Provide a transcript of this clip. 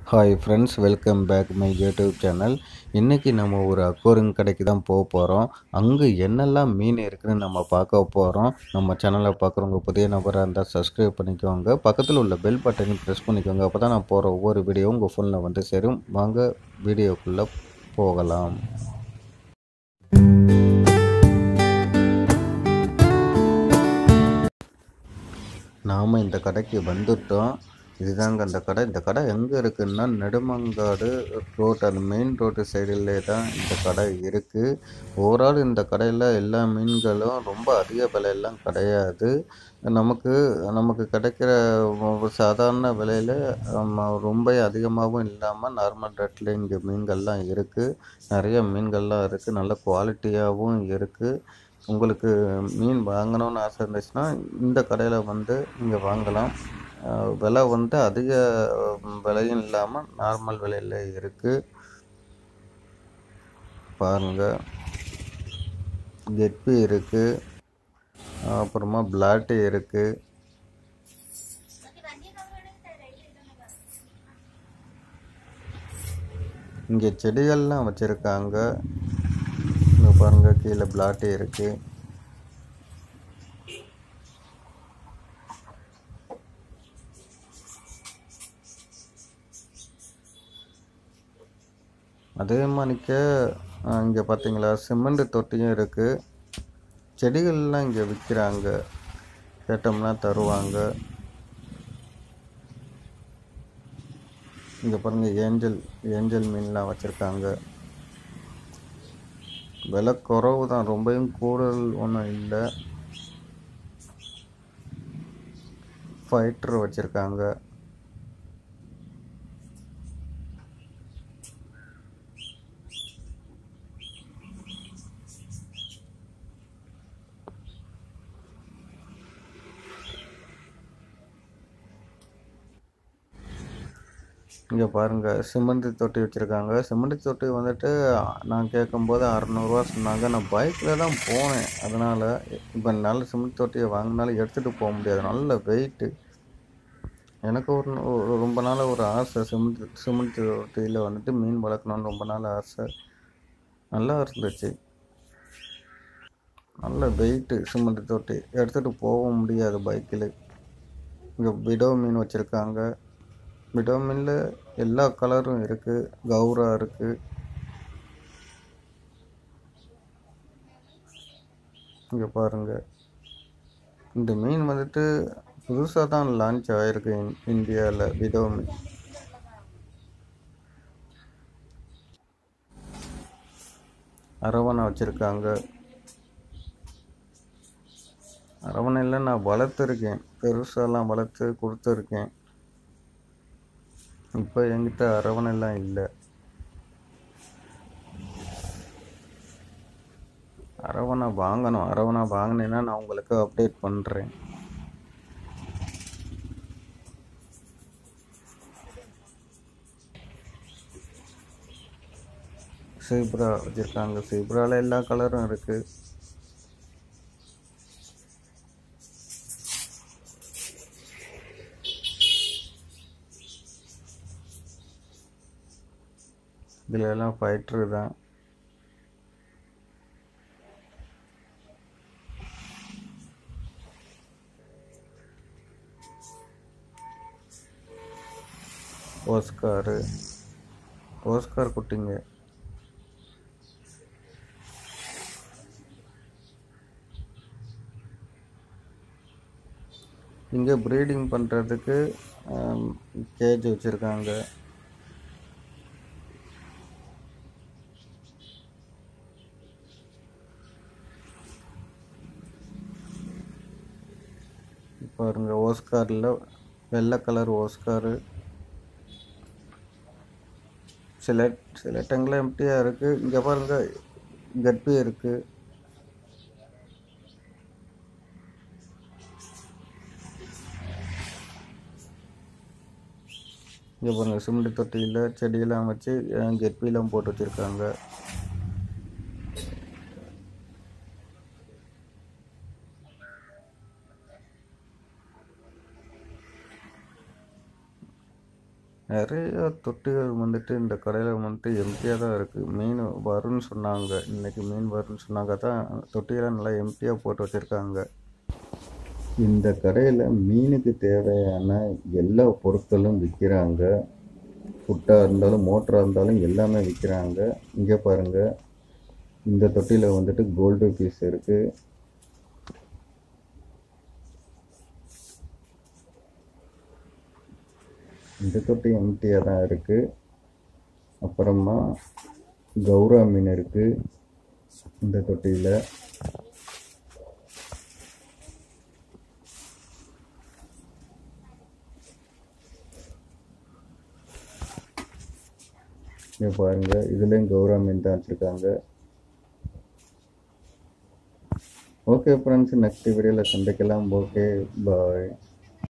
hi friends welcome back my YouTube channel இன்றைக்கி நம்ம ஒரு அக்வாரியம் கடைக்கு தான் போக போகிறோம் அங்கே என்னெல்லாம் மீன் இருக்குதுன்னு நம்ம பார்க்க போகிறோம் நம்ம சேனலை பார்க்குறவங்க புதிய நபராக இருந்தால் சப்ஸ்கிரைப் பண்ணிக்கோங்க பக்கத்தில் உள்ள பெல் பட்டனையும் ப்ரெஸ் பண்ணிக்கோங்க அப்போ தான் நான் போகிற ஒவ்வொரு வீடியோவும் உங்கள் ஃபோனில் வந்து சேரும் வாங்க வீடியோக்குள்ளே போகலாம் நாம் இந்த கடைக்கு வந்துட்டோம் இதுதாங்க அந்த கடை இந்த கடை எங்கே இருக்குன்னா நெடுமங்காடு ரோட் அந்த மெயின் ரோட்டு சைடிலே தான் இந்த கடை இருக்குது ஓவரால் இந்த கடையில் எல்லா மீன்களும் ரொம்ப அதிக விலையெல்லாம் கிடையாது நமக்கு நமக்கு கிடைக்கிற ஒரு சாதாரண விலையில் ரொம்ப அதிகமாகவும் இல்லாமல் நார்மல் ரேட்டில் இங்கே மீன்கள்லாம் இருக்குது நிறைய மீன்கள்லாம் இருக்குது நல்ல குவாலிட்டியாகவும் இருக்குது உங்களுக்கு மீன் வாங்கணும்னு ஆசை இருந்துச்சுன்னா இந்த கடையில் வந்து நீங்கள் வாங்கலாம் விலை வந்து அதிக விலையும் இல்லாமல் நார்மல் விலையில் இருக்குது பாருங்கள் கெட்பி இருக்குது அப்புறமா பிளாட்டி இருக்குது இங்கே செடிகள்லாம் வச்சுருக்காங்க இங்கே பாருங்கள் கீழே பிளாட்டி இருக்குது அதே மாதிரிக்க இங்கே பார்த்தீங்களா சிமெண்ட் தொட்டியும் இருக்குது செடிகள்லாம் இங்கே விற்கிறாங்க கேட்டோம்னா தருவாங்க இங்கே பாருங்கள் ஏஞ்சல் ஏஞ்சல் மீன்லாம் வச்சுருக்காங்க விலை குறவு தான் ரொம்பவும் கூடுதல் ஒன்றும் இல்லை ஃபைட்டர் வச்சுருக்காங்க இங்கே பாருங்கள் சிமெண்ட் தொட்டி வச்சுருக்காங்க சிமெண்ட் தொட்டி வந்துட்டு நான் கேட்கும்போது அறநூறுவா சொன்னாங்க நான் பைக்கில் தான் போனேன் அதனால் இப்போ நல்ல சிமெண்ட் தொட்டியை வாங்கினாலும் எடுத்துகிட்டு போக முடியாது நல்ல வெயிட்டு எனக்கு ஒரு ரொம்ப நாள் ஒரு ஆசை சிமெண்ட் சிமெண்ட் தொட்டியில் வந்துட்டு மீன் வளர்க்கணுன்னு ரொம்ப நாள் ஆசை நல்லா இருந்துச்சு நல்ல வெயிட்டு சிமெண்ட் தொட்டி எடுத்துகிட்டு போக முடியாது பைக்கில் இங்கே விடோ மீன் வச்சுருக்காங்க விட்டமினில் எல்லா கலரும் இருக்குது கௌரா இருக்குது இங்கே பாருங்கள் இந்த மீன் வந்துட்டு புதுசாக தான் லான்ச் ஆகிருக்கு இந்தியாவில் விடோ மீன் அரவணை வச்சுருக்காங்க அரவணையில் நான் வளர்த்துருக்கேன் பெருசாலாம் வளர்த்து கொடுத்துருக்கேன் இப்போ என்கிட்ட அரவணைலாம் இல்லை அரவணை வாங்கணும் அரவணை வாங்கினேன்னா நான் உங்களுக்கு அப்டேட் பண்ணுறேன் சீப்ரா வச்சுருக்காங்க சீப்ராவில் எல்லா கலரும் இருக்குது இதில் எல்லாம் ஃபைட்ரு தான் ஓஸ்காரு ஓஸ்கார் குட்டிங்க இங்கே ப்ரீடிங் பண்ணுறதுக்கு கேஜ் வச்சுருக்காங்க பாருங்க ஓஸ்காரில் வெள்ளை கலர் ஓஸ்காரு சில சில டங்கில் எம்டியாக இருக்குது இங்கே பாருங்க கட்பி இருக்குது இங்கே பாருங்கள் சிமெண்ட் தொட்டியில் செடியெல்லாம் வச்சு கெட்பிலாம் போட்டு வச்சுருக்காங்க நிறைய தொட்டிகள் வந்துட்டு இந்த கடையில் வந்துட்டு எம்டியாக தான் இருக்குது மீன் வரும்னு சொன்னாங்க இன்னைக்கு மீன் வரும்னு சொன்னாங்க தான் தொட்டியெல்லாம் நல்லா எம்டியாக போட்டு வச்சுருக்காங்க இந்த கடையில் மீனுக்கு தேவையான எல்லா பொருட்களும் விற்கிறாங்க ஃபுட்டாக இருந்தாலும் மோட்டராக இருந்தாலும் எல்லாமே விற்கிறாங்க இங்கே பாருங்கள் இந்த தொட்டியில் வந்துட்டு கோல்டு பீஸ் இருக்குது இந்த தொட்டி எம்டியாக தான் இருக்குது அப்புறமா கௌரா மீன் இருக்குது இந்த தொட்டியில் இங்கே பாருங்கள் இதுலேயும் கௌரா மீன் தான் வச்சுருக்காங்க ஓகே ஃப்ரெண்ட்ஸ் நெக்ஸ்ட் வீடியோவில் சந்திக்கலாம் ஓகே பாய்